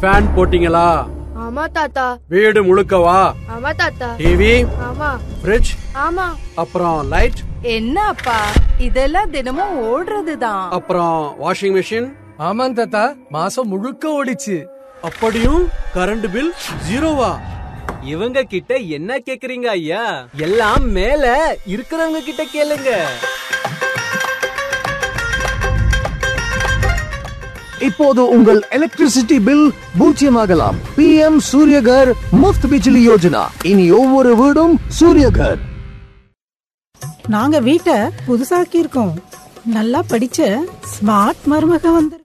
fan போட்டீங்களா ஆமா தாத்தா வீடு முழுக்கவா ஆமா தாத்தா டிவி ஆமா ஃப்ரிட்ஜ் ஆமா அப்புறம் லைட் என்ன அப்பா இதெல்லாம் தினமும் ஓடுறதுதான் அப்புறம் வாஷிங் மிஷின் ஆமாம் தாத்தா மாசம் முழுக்க ஓடிச்சு அப்படியும் கரண்ட் பில் ஜீரோவா இவங்க கிட்ட என்ன கேக்குறீங்க ஐயா எல்லாம் மேல இருக்கிறவங்க கிட்ட கேளுங்க இப்போது உங்கள் எலக்ட்ரிசிட்டி பில் பூஜ்ஜியமாகலாம் பி எம் சூரியகர் முஃப்த் பிஜ்லி யோஜனா இனி ஒவ்வொரு வீடும் சூரியகர் நாங்க வீட்டை புதுசாக்கி இருக்கோம் நல்லா படிச்ச ஸ்மார்ட் மருமக வந்து